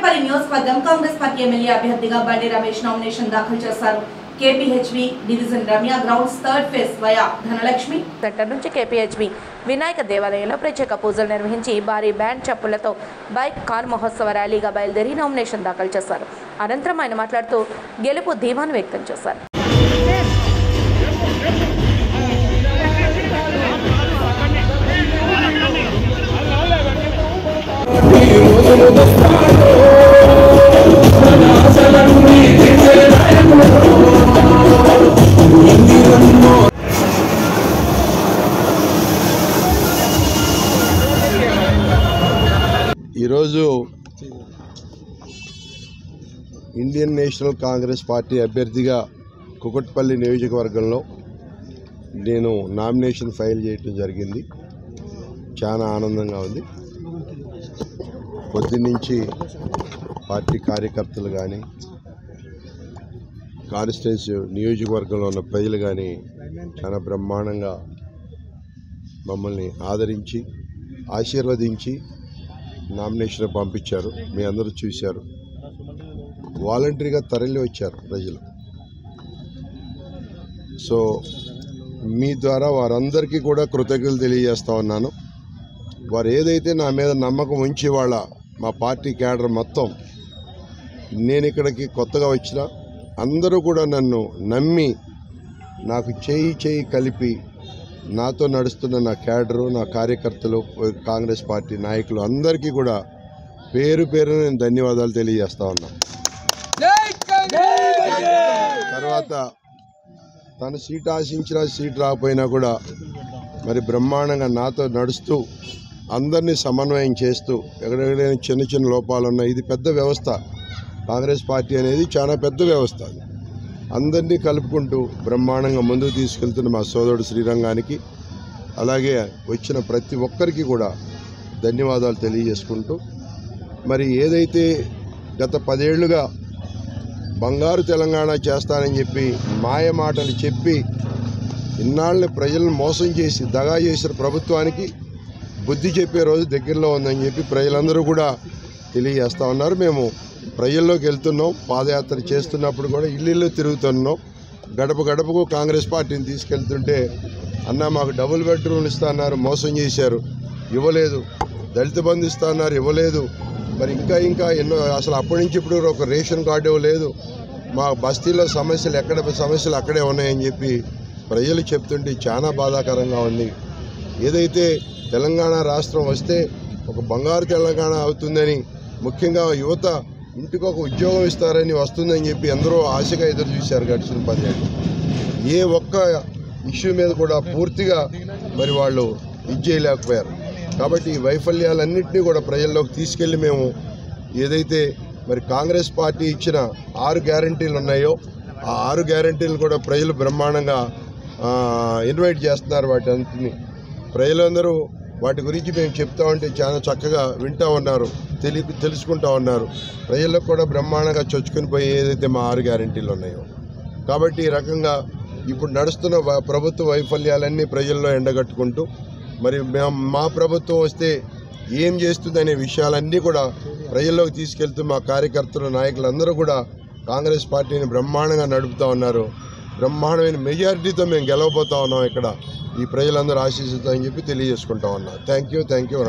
కుకట్పల్లి నియోజకవర్గం Congress party MLA అభ్యర్థిగా బండి రమేష్ నామినేషన్ దాఖలు చేశారు KPHB division Ramya grounds third phase via Dhanalakshmi centre నుంచి కేపీహెచ్బి వినాయక దేవాలయంలో ప్రత్యేక పూజలు నిర్వహించి భారీ బ్యాండ్ చప్పులతో బైక్ కార్ మహోత్సవ ర్యాలీగా బయలుదేరి నామినేషన్ దాఖలు చేశారు అనంతరం ఆయన మాట్లాడుతూ గెలుపు ధీమాను వ్యక్తం చేశారు ఈరోజు ఇండియన్ నేషనల్ కాంగ్రెస్ పార్టీ అభ్యర్థిగా కుకట్పల్లి నియోజకవర్గంలో నేను నామినేషన్ ఫైల్ చేయటం జరిగింది చాలా ఆనందంగా ఉంది పొద్దున్నుంచి పార్టీ కార్యకర్తలు కానీ కాన్స్టిట్యున్సీ నియోజకవర్గంలో ఉన్న ప్రజలు కానీ చాలా బ్రహ్మాండంగా మమ్మల్ని ఆదరించి ఆశీర్వదించి నామినేషన్ పంపించారు మీ అందరూ చూశారు వాలంటరీగా తరలి వచ్చారు ప్రజలు సో మీ ద్వారా వారందరికీ కూడా కృతజ్ఞతలు తెలియజేస్తా ఉన్నాను వారు ఏదైతే నా మీద నమ్మకం ఉంచి వాళ్ళ మా పార్టీ క్యాడర్ మొత్తం నేను ఇక్కడికి కొత్తగా వచ్చిన అందరూ కూడా నన్ను నమ్మి నాకు చేయి చేయి కలిపి నాతో నడుస్తున్న నా క్యాడరు నా కార్యకర్తలు కాంగ్రెస్ పార్టీ నాయకులు అందరికీ కూడా పేరు పేరు నేను ధన్యవాదాలు తెలియజేస్తా ఉన్నా తర్వాత తను సీట్ ఆశించినా సీట్ రాకపోయినా కూడా మరి బ్రహ్మాండంగా నాతో నడుస్తూ అందరినీ సమన్వయం చేస్తూ ఎక్కడెక్కడైనా చిన్న చిన్న లోపాలు ఉన్నాయి ఇది పెద్ద వ్యవస్థ కాంగ్రెస్ పార్టీ అనేది చాలా పెద్ద వ్యవస్థ అది అందరినీ కలుపుకుంటూ బ్రహ్మాండంగా ముందుకు తీసుకెళ్తున్న మా సోదరుడు శ్రీరంగానికి అలాగే వచ్చిన ప్రతి ఒక్కరికి కూడా ధన్యవాదాలు తెలియజేసుకుంటూ మరి ఏదైతే గత పదేళ్లుగా బంగారు తెలంగాణ చేస్తానని చెప్పి మాయ మాటలు చెప్పి ఇన్నాళ్ళని ప్రజలను మోసం చేసి దగా చేసిన ప్రభుత్వానికి బుద్ధి చెప్పే రోజు దగ్గరలో ఉందని చెప్పి ప్రజలందరూ కూడా తెలియజేస్తా ఉన్నారు మేము ప్రజల్లోకి వెళ్తున్నాం పాదయాత్ర చేస్తున్నప్పుడు కూడా ఇల్లు ఇల్లు తిరుగుతున్నాం గడప గడపకు కాంగ్రెస్ పార్టీని తీసుకెళ్తుంటే అన్న మాకు డబుల్ బెడ్రూమ్లు ఇస్తా అన్నారు మోసం చేశారు ఇవ్వలేదు దళిత బంధు ఇస్తా అన్నారు ఇవ్వలేదు మరి ఇంకా ఇంకా ఎన్నో అసలు అప్పటి నుంచి ఇప్పుడు ఒక రేషన్ కార్డు ఇవ్వలేదు మా బస్తీలో సమస్యలు ఎక్కడ సమస్యలు అక్కడే ఉన్నాయని చెప్పి ప్రజలు చెప్తుంటే చాలా బాధాకరంగా ఉంది ఏదైతే తెలంగాణ రాష్ట్రం వస్తే ఒక బంగారు తెలంగాణ అవుతుందని ముఖ్యంగా యువత ఇంటికి ఒక ఉద్యోగం ఇస్తారని వస్తుందని చెప్పి ఎందరో ఆశగా ఎదురు చూశారు గడిచిన పదేళ్ళు ఏ ఒక్క ఇష్యూ మీద కూడా పూర్తిగా మరి వాళ్ళు ఇది చేయలేకపోయారు కాబట్టి ఈ వైఫల్యాలన్నింటినీ కూడా ప్రజల్లోకి తీసుకెళ్ళి మేము ఏదైతే మరి కాంగ్రెస్ పార్టీ ఇచ్చిన ఆరు గ్యారంటీలు ఉన్నాయో ఆ ఆరు గ్యారంటీలు కూడా ప్రజలు బ్రహ్మాండంగా ఆ, ఇన్వైట్ చేస్తున్నారు వాటి అంతని ప్రజలందరూ వాటి గురించి మేము చెప్తా ఉంటే చాలా చక్కగా వింటా ఉన్నారు తెలి తెలుసుకుంటా ఉన్నారు ప్రజలకు కూడా బ్రహ్మాండంగా చొచ్చుకొని పోయి ఏదైతే మా ఆరు గ్యారంటీలు ఉన్నాయో కాబట్టి ఈ రకంగా ఇప్పుడు నడుస్తున్న వ- ప్రభుత్వ వైఫల్యాలన్నీ ప్రజల్లో ఎండగట్టుకుంటూ మరి మేము మా ప్రభుత్వం వస్తే ఏం చేస్తుందనే విషయాలన్నీ కూడా ప్రజల్లోకి తీసుకెళ్తూ మా కార్యకర్తలు నాయకులందరూ కూడా కాంగ్రెస్ పార్టీని బ్రహ్మాండంగా నడుపుతా ఉన్నారు బ్రహ్మాండమైన మెజారిటీతో మేము గెలవబోతా ఉన్నాం ఇక్కడ ఈ ప్రజలందరూ ఆశీస్సుతో అని చెప్పి తెలియజేసుకుంటా ఉన్నాం థ్యాంక్ యూ థ్యాంక్ యూ